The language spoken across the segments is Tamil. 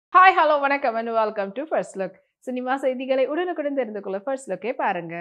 ஹாய் ஹலோ வணக்கம் and welcome to first look cinema செய்திகளை உடனுக்குடன் தெரிந்து கொள்ள ஃபர்ஸ்ட் லுக்கே பாருங்க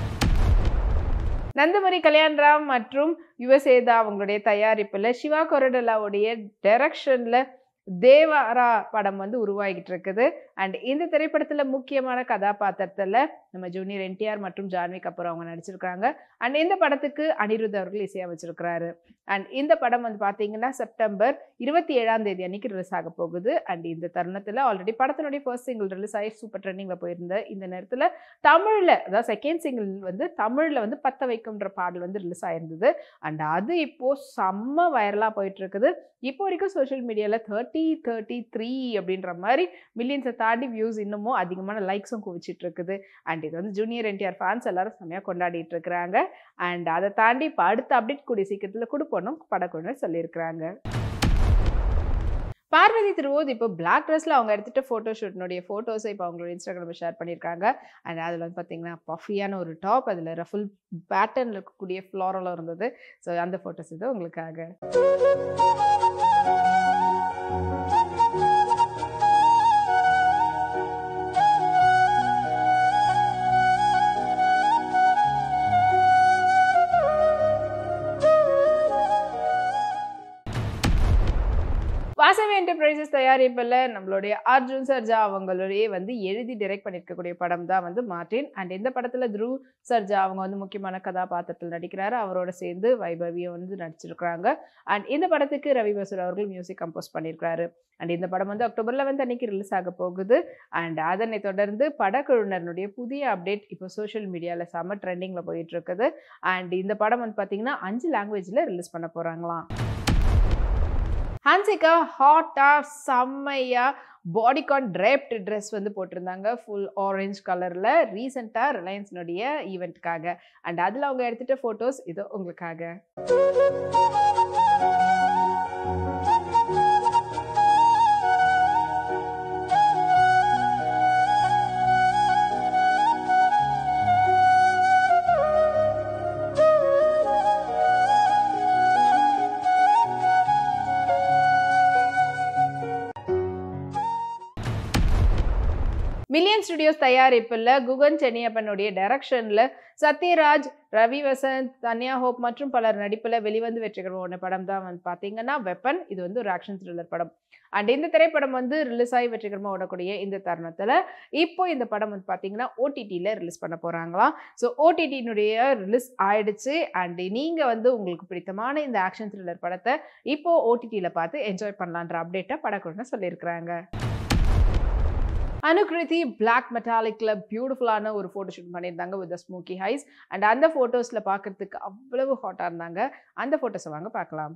நந்தமணி கல்யாண்ராம் மற்றும் யுவசேதா அவங்களுடைய தயாரிப்பில் சிவா கொரடலாவுடைய டைரக்ஷனில் தேவாரா படம் வந்து உருவாகிட்டு இருக்குது அண்ட் இந்த திரைப்படத்தில் முக்கியமான கதாபாத்திரத்தில் நம்ம ஜூனியர் என்டிஆர் மற்றும் ஜான்வி கபூர் அவங்க நடிச்சிருக்காங்க அண்ட் இந்த படத்துக்கு அனிருத் அவர்கள் இசையமைச்சிருக்கிறாரு அண்ட் இந்த படம் வந்து பார்த்தீங்கன்னா செப்டம்பர் இருபத்தி ஏழாம் தேதி அன்னைக்கு ரிலீஸ் ஆக போகுது அண்ட் இந்த தருணத்தில் ஆல்ரெடி படத்தினுடைய ஃபர்ஸ்ட் சிங்கிள் ரிலீஸ் ஆகி சூப்பர் ட்ரெண்டிங்கில் போயிருந்த இந்த நேரத்தில் தமிழில் அதாவது செகண்ட் சிங்கிள் வந்து தமிழில் வந்து பத்த வைக்கும்ன்ற பாடல் வந்து ரிலீஸ் ஆயிருந்தது அண்ட் அது இப்போ செம்ம வைரலாக போயிட்டு இருக்குது இப்போ வரைக்கும் சோஷியல் மீடியாவில் தேர்ட்டி தேர்ட்டி த்ரீ அப்படின்ற மாதிரி மில்லியன்ஸை தாண்டி வியூஸ் இன்னமும் அதிகமான லைக்ஸும் குவிச்சிட்டு இருக்குது அண்ட் இது வந்து ஜூனியர் என்டிஆர் ஃபேன்ஸ் எல்லாரும் செம்மையாக கொண்டாடிட்டு இருக்கிறாங்க அண்ட் அதை தாண்டி இப்போ அடுத்த அப்டேட் கூடிய சீக்கிரத்தில் கொடுப்போனும் படக்குழுவினர் சொல்லியிருக்கிறாங்க பார்வதி திருவோது இப்போ பிளாக் ட்ரெஸ்ல அவங்க எடுத்துகிட்ட ஃபோட்டோ ஷூட்னுடைய ஃபோட்டோஸை இப்போ அவங்களோட இன்ஸ்டாகிராமில் ஷேர் பண்ணியிருக்காங்க அண்ட் அதில் வந்து பார்த்தீங்கன்னா பஃபியான ஒரு டாப் அதில் ரஃபுல் பேட்டர்னில் இருக்கக்கூடிய ஃப்ளோரலும் இருந்தது ஸோ அந்த ஃபோட்டோஸ் இது உங்களுக்காக வாசவி என்டர்பிரைசஸ் தயாரிப்பில் நம்மளுடைய அர்ஜுன் சர்ஜா அவங்களுடைய வந்து எழுதி டைரக்ட் பண்ணியிருக்கக்கூடிய படம் தான் வந்து மார்டின் அண்ட் இந்த படத்தில் த்ருவ் சர்ஜா அவங்க வந்து முக்கியமான கதாபாத்திரத்தில் நடிக்கிறாரு அவரோட சேர்ந்து வைபவியை வந்து நடிச்சிருக்கிறாங்க அண்ட் இந்த படத்துக்கு ரவி பசூர் அவர்கள் மியூசிக் கம்போஸ் பண்ணியிருக்கிறாரு அண்ட் இந்த படம் வந்து அக்டோபர் லெவன்த் அன்னைக்கு ரிலீஸ் ஆக போகுது அண்ட் அதனை தொடர்ந்து படக்குழுவினருடைய புதிய அப்டேட் இப்போ சோஷியல் மீடியாவில் செம்ம ட்ரெண்டிங்கில் போயிட்டு இருக்குது அண்ட் இந்த படம் வந்து பார்த்தீங்கன்னா அஞ்சு லாங்குவேஜில் ரிலீஸ் பண்ண போகிறாங்களாம் ஹான்சிகா ஹாட்டாக செம்மையாக பாடிகான் ட்ரேப்ட் ட்ரெஸ் வந்து போட்டிருந்தாங்க ஃபுல் ஆரஞ்ச் கலரில் ரீசெண்டாக ரிலையன்ஸ்னுடைய ஈவெண்ட்டுக்காக அண்ட் அதில் அவங்க எடுத்துகிட்ட ஃபோட்டோஸ் இது உங்களுக்காக மில்லியன் ஸ்டுடியோஸ் தயாரிப்பில் குகன் சென்னியப்பனுடைய டைரக்ஷனில் சத்யராஜ் ரவி வசந்த் தன்யா ஹோப் மற்றும் பலர் நடிப்பில் வெளிவந்து வெற்றிகரமான படம் தான் வந்து பார்த்தீங்கன்னா வெப்பன் இது வந்து ஒரு ஆக்ஷன் த்ரில்லர் படம் அண்ட் இந்த திரைப்படம் வந்து ரிலீஸ் ஆகி வெற்றிகரமாக ஓடக்கூடிய இந்த தருணத்தில் இப்போ இந்த படம் வந்து பார்த்தீங்கன்னா ஓடிடியில் ரிலீஸ் பண்ண போகிறாங்களாம் ஸோ ஓடிடியினுடைய ரிலீஸ் ஆயிடுச்சு அண்ட் நீங்கள் வந்து உங்களுக்கு பிடித்தமான இந்த ஆக்ஷன் த்ரில்லர் படத்தை இப்போ ஓடிடியில் பார்த்து என்ஜாய் பண்ணலான்ற அப்டேட்டை படக்குழுன்னு சொல்லியிருக்கிறாங்க அனுகிருதி பிளாக் மெட்டாலிக்ல பியூட்டிஃபுல்லான ஒரு ஃபோட்டோ ஷூட் பண்ணியிருந்தாங்க வித் ஸ்மோக்கி ஹைஸ் அண்ட் அந்த ஃபோட்டோஸில் பார்க்கறதுக்கு அவ்வளவு ஹாட்டாக இருந்தாங்க அந்த ஃபோட்டோஸை வாங்க பார்க்கலாம்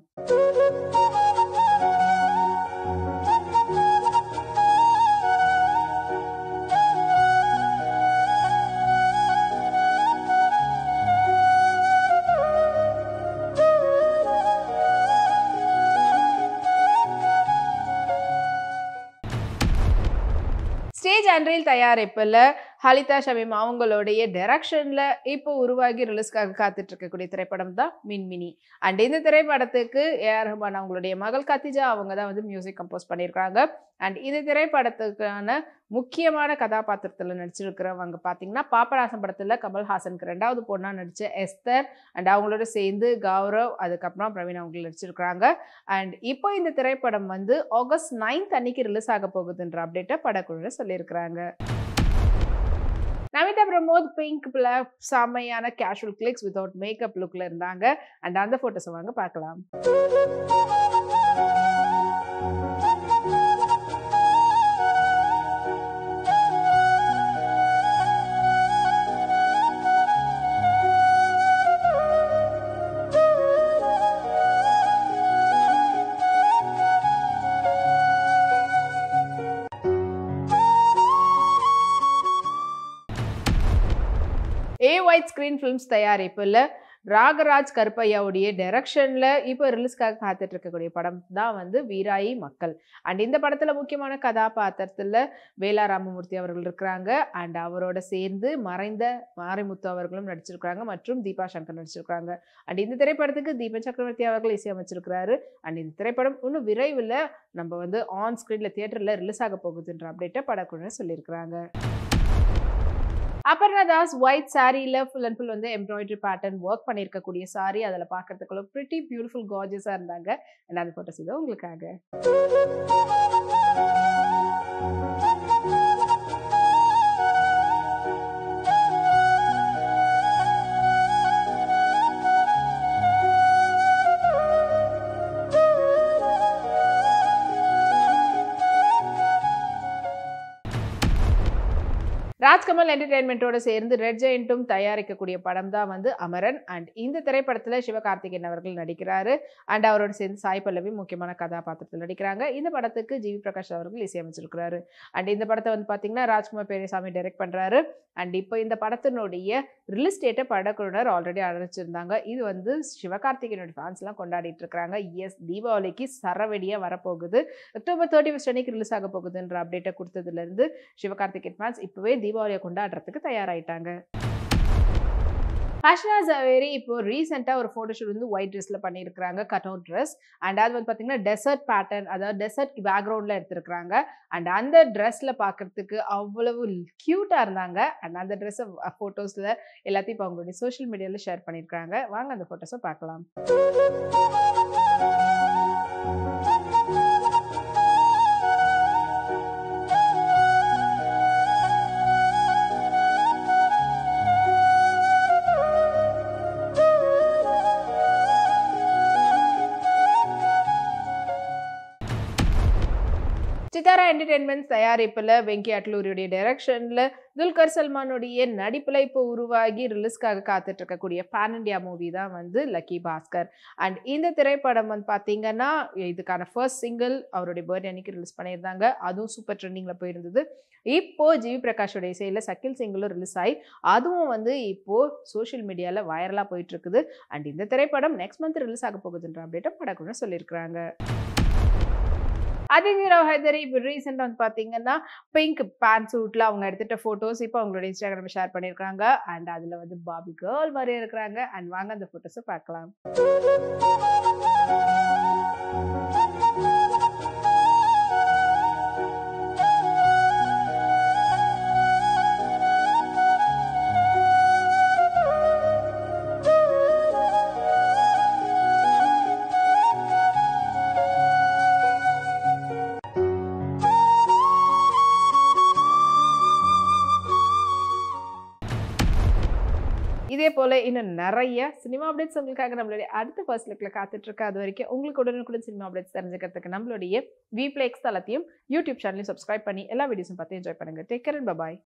ஸ்டேஜ் அன்றையில் தயாரிப்பில் ஹலிதா ஷமீம் அவங்களுடைய டைரக்ஷனில் இப்போ உருவாகி ரிலீஸ்க்காக காத்துட்டு இருக்கக்கூடிய திரைப்படம் தான் மின்மினி அண்ட் இந்த திரைப்படத்துக்கு ஏஆர் ரஹ்மான் அவங்களுடைய மகள் கத்திஜா அவங்க தான் வந்து மியூசிக் கம்போஸ் பண்ணியிருக்காங்க அண்ட் இந்த திரைப்படத்துக்கான முக்கியமான கதாபாத்திரத்தில் நடிச்சிருக்கிறவங்க பார்த்தீங்கன்னா பாப்பராசன் படத்தில் கமல்ஹாசனுக்கு ரெண்டாவது பொண்ணாக நடித்த எஸ்தர் அண்ட் அவங்களோட சேர்ந்து கௌரவ் அதுக்கப்புறம் பிரவீன் அவங்க நடிச்சிருக்கிறாங்க அண்ட் இப்போ இந்த திரைப்படம் வந்து ஆகஸ்ட் நைன்த் அன்னைக்கு ரிலீஸ் ஆக போகுதுன்ற அப்டேட்டை படக்குழு சொல்லியிருக்கிறாங்க நமிதா பிரமோத் பிங்க் செம்மையான கேஷுவல் கிளிக்ஸ் வித்தவுட் மேக்கப் லுக்ல இருந்தாங்க அண்ட் அந்த போட்டோஸ் வாங்க பார்க்கலாம் ஏ ஒயிட் ஸ்க்ரீன் ஃபிலிம்ஸ் தயாரிப்பில் ராகராஜ் கருப்பையாவுடைய டைரக்ஷன்ல இப்போ ரிலீஸ்க்காக காத்துட்டு இருக்கக்கூடிய படம் தான் வந்து வீராயி மக்கள் அண்ட் இந்த படத்துல முக்கியமான கதாபாத்திரத்துல வேலா ராமமூர்த்தி அவர்கள் இருக்கிறாங்க அண்ட் அவரோட சேர்ந்து மறைந்த மாரிமுத்து அவர்களும் நடிச்சிருக்கிறாங்க மற்றும் தீபா சங்கர் நடிச்சிருக்கிறாங்க அண்ட் இந்த திரைப்படத்துக்கு தீபன் சக்கரவர்த்தி அவர்கள் இசையமைச்சிருக்கிறாரு அண்ட் இந்த திரைப்படம் இன்னும் விரைவில் நம்ம வந்து ஆன் ஸ்க்ரீனில் தியேட்டரில் ரிலீஸ் ஆக போகுதுன்ற அப்டேட்டை படக்குழுவினர் சொல்லியிருக்கிறாங்க அபர்ணா தாஸ் ஒயிட் சாரியில் ஃபுல் அண்ட் ஃபுல் வந்து எம்ப்ராய்டரி பேட்டர்ன் ஒர்க் பண்ணியிருக்கக்கூடிய சாரி அதில் பார்க்கறதுக்குள்ள ப்ரிட்டி பியூட்டிஃபுல் கார்ஜஸாக இருந்தாங்க அண்ட் அந்த ஃபோட்டோஸ் இதோ உங்களுக்காக ராஜ்கமல் என்டர்டெயின்மெண்ட்டோட சேர்ந்து ரெட் ஜெயண்ட்டும் தயாரிக்கக்கூடிய படம் தான் வந்து அமரன் அண்ட் இந்த திரைப்படத்தில் சிவகார்த்திகேயன் அவர்கள் நடிக்கிறாரு அண்ட் அவரோட சேர்ந்து சாய் பல்லவி முக்கியமான கதாபாத்திரத்தில் நடிக்கிறாங்க இந்த படத்துக்கு ஜிவி பிரகாஷ் அவர்கள் இசையமைச்சிருக்கிறாரு அண்ட் இந்த படத்தை வந்து பார்த்தீங்கன்னா ராஜ்குமார் பெரியசாமி டைரக்ட் பண்ணுறாரு அண்ட் இப்போ இந்த படத்தினுடைய ரிலீஸ் டேட்டை படக்குழுவினர் ஆல்ரெடி அறிவிச்சிருந்தாங்க இது வந்து சிவகார்த்திகேயனோட ஃபேன்ஸ்லாம் கொண்டாடிட்டு இருக்கிறாங்க எஸ் தீபாவளிக்கு சரவெடியாக வரப்போகுது அக்டோபர் தேர்ட்டி ஃபஸ்ட் அன்னைக்கு ரிலீஸ் ஆக போகுதுன்ற அப்டேட்டை கொடுத்ததுலேருந்து சிவகார்த்திகேயன் ஃபேன்ஸ் இப்போவே தீபாவளியை கொண்டாடுறதுக்கு தயாராயிட்டாங்க ஹர்ஷனா ஜவேரி இப்போ ரீசெண்டாக ஒரு ஃபோட்டோஷூட் வந்து ஒயிட் ட்ரெஸ்ஸில் பண்ணியிருக்கிறாங்க கட் அவுட் ட்ரெஸ் அண்ட் அது வந்து பார்த்தீங்கன்னா டெசர்ட் பேட்டர்ன் அதாவது டெசர்ட் பேக்ரவுண்டில் எடுத்திருக்கிறாங்க அண்ட் அந்த ட்ரெஸ்ஸில் பார்க்குறதுக்கு அவ்வளவு க்யூட்டாக இருந்தாங்க அண்ட் அந்த ட்ரெஸ்ஸை ஃபோட்டோஸில் எல்லாத்தையும் இப்போ அவங்களுடைய சோஷியல் மீடியாவில் ஷேர் பண்ணியிருக்காங்க வாங்க அந்த ஃபோட்டோஸை பார்க்கலாம் சித்தாரா என்டர்டெயின்மெண்ட்ஸ் தயாரிப்பில் வெங்கி அட்லூரியுடைய டைரக்ஷனில் துல்கர் சல்மானுடைய நடிப்பில் இப்போ உருவாகி ரிலீஸ்க்காக காத்துட்டு இருக்கக்கூடிய பேன் இண்டியா மூவி தான் வந்து லக்கி பாஸ்கர் அண்ட் இந்த திரைப்படம் வந்து பார்த்தீங்கன்னா இதுக்கான ஃபர்ஸ்ட் சிங்கிள் அவருடைய பர்த்டே அன்னைக்கு ரிலீஸ் பண்ணியிருந்தாங்க அதுவும் சூப்பர் ட்ரெண்டிங்கில் போயிருந்தது இப்போ ஜிவி பிரகாஷோட இசையில் சக்கில் சிங்கிளும் ரிலீஸ் ஆகி அதுவும் வந்து இப்போ சோஷியல் மீடியாவில் வைரலாக போயிட்டு இருக்குது அண்ட் இந்த திரைப்படம் நெக்ஸ்ட் மந்த் ரிலீஸ் ஆக போகுதுன்ற அப்டேட்டை படக்குழு சொல்லியிருக்கிறாங்க அதிதீராவ் ஹைதரி இப்போ ரீசெண்டாக வந்து பார்த்தீங்கன்னா பிங்க் பேண்ட் சூட்டில் அவங்க எடுத்துகிட்ட ஃபோட்டோஸ் இப்போ அவங்களோட இன்ஸ்டாகிராம் ஷேர் பண்ணியிருக்காங்க அண்ட் அதில் வந்து பாபி கேர்ள் மாதிரி இருக்கிறாங்க அண்ட் வாங்க அந்த ஃபோட்டோஸை பார்க்கலாம் இதே போல் இன்னும் நிறைய சினிமா அப்டேட்ஸ் உங்களுக்காக நம்மளுடைய அடுத்த ஃபர்ஸ்ட் லுக்கில் காத்துட்டு இருக்கு அது வரைக்கும் உங்களுக்கு உடனுக்குடன் சினிமா அப்டேட்ஸ் தெரிஞ்சுக்கிறதுக்கு நம்மளுடைய விப்ளேக்ஸ் தளத்தையும் யூடியூப் சேனலையும் சப்ஸ்கிரைப் பண்ணி எல்லா வீடியோஸும் பார்த்து என்ஜாய் பண்ணுங்க டேக் கேர் பபாய்